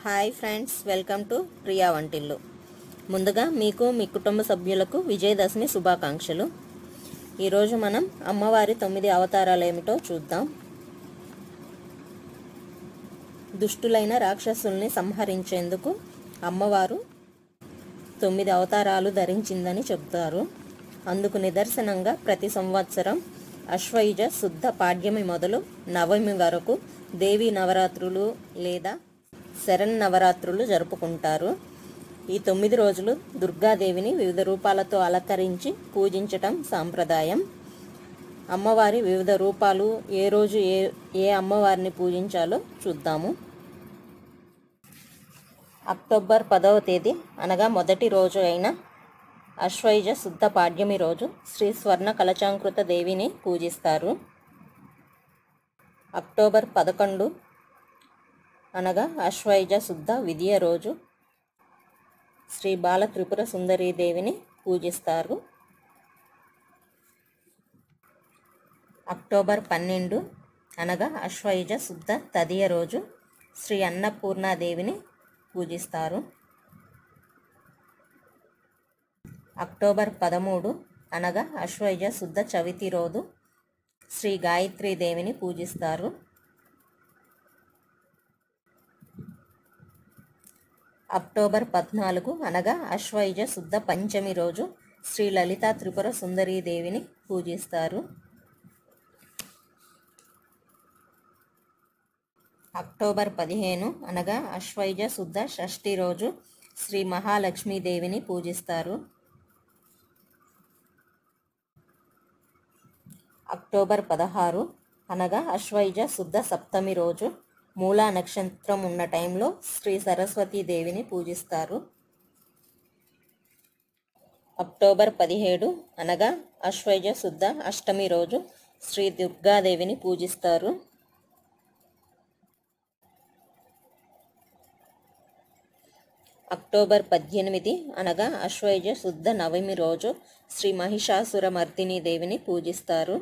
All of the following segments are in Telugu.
hi friends welcome to Priya వంటిల్లు ముందుగా మీకు మీ కుటుంబ సభ్యులకు విజయదశమి శుభాకాంక్షలు ఈరోజు మనం అమ్మవారి తొమ్మిది అవతారాలు ఏమిటో చూద్దాం దుష్టులైన రాక్షసుల్ని సంహరించేందుకు అమ్మవారు తొమ్మిది అవతారాలు ధరించిందని చెబుతారు అందుకు నిదర్శనంగా ప్రతి సంవత్సరం అశ్వయుజ శుద్ధ పాడ్యమి మొదలు నవమి వరకు దేవీ నవరాత్రులు లేదా శరణ్ నవరాత్రులు జరుపుకుంటారు ఈ తొమ్మిది రోజులు దుర్గాదేవిని వివిధ రూపాలతో అలంకరించి పూజించటం సాంప్రదాయం అమ్మవారి వివిధ రూపాలు ఏ రోజు ఏ ఏ అమ్మవారిని పూజించాలో చూద్దాము అక్టోబర్ పదవ తేదీ అనగా మొదటి రోజు అయిన అశ్వయుజ శుద్ధ పాడ్యమి రోజు శ్రీ స్వర్ణ కలచాంకృత దేవిని పూజిస్తారు అక్టోబర్ పదకొండు అనగా అశ్వయుజ శుద్ధ విద్య రోజు శ్రీ బాల త్రిపుర సుందరీ దేవిని పూజిస్తారు అక్టోబర్ పన్నెండు అనగా అశ్వయుజ శుద్ధ తదియ రోజు శ్రీ అన్నపూర్ణాదేవిని పూజిస్తారు అక్టోబర్ పదమూడు అనగా అశ్వయుజ శుద్ధ చవితి రోజు శ్రీ గాయత్రీ దేవిని పూజిస్తారు అక్టోబర్ పద్నాలుగు అనగా అశ్వయుజ శుద్ధ పంచమి రోజు శ్రీ లలితా త్రిపుర సుందరీ దేవిని పూజిస్తారు అక్టోబర్ పదిహేను అనగా అశ్వయుజ శుద్ధ షష్ఠి రోజు శ్రీ మహాలక్ష్మీదేవిని పూజిస్తారు అక్టోబర్ పదహారు అనగా అశ్వయుజ శుద్ధ సప్తమి రోజు మూలా నక్షత్రం ఉన్న టైంలో శ్రీ సరస్వతీ దేవిని పూజిస్తారు అక్టోబర్ పదిహేడు అనగా అశ్వయుజ శుద్ధ అష్టమి రోజు శ్రీ దుర్గాదేవిని పూజిస్తారు అక్టోబర్ పద్దెనిమిది అనగా అశ్వయుజ శుద్ధ నవమి రోజు శ్రీ మహిషాసుర మర్దిని దేవిని పూజిస్తారు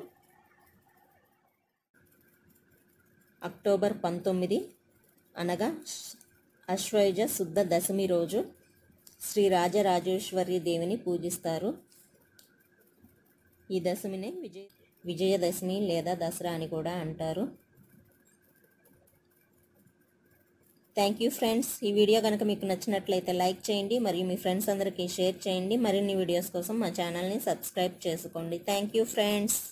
అక్టోబర్ పంతొమ్మిది అనగా అశ్వయుజ శుద్ధ దశమి రోజు శ్రీ రాజరాజేశ్వరి దేవిని పూజిస్తారు ఈ దశమిని విజయ విజయదశమి లేదా దసరా అని కూడా అంటారు థ్యాంక్ యూ ఫ్రెండ్స్ ఈ వీడియో కనుక మీకు నచ్చినట్లయితే లైక్ చేయండి మరియు మీ ఫ్రెండ్స్ అందరికీ షేర్ చేయండి మరిన్ని వీడియోస్ కోసం మా ఛానల్ని సబ్స్క్రైబ్ చేసుకోండి థ్యాంక్ యూ ఫ్రెండ్స్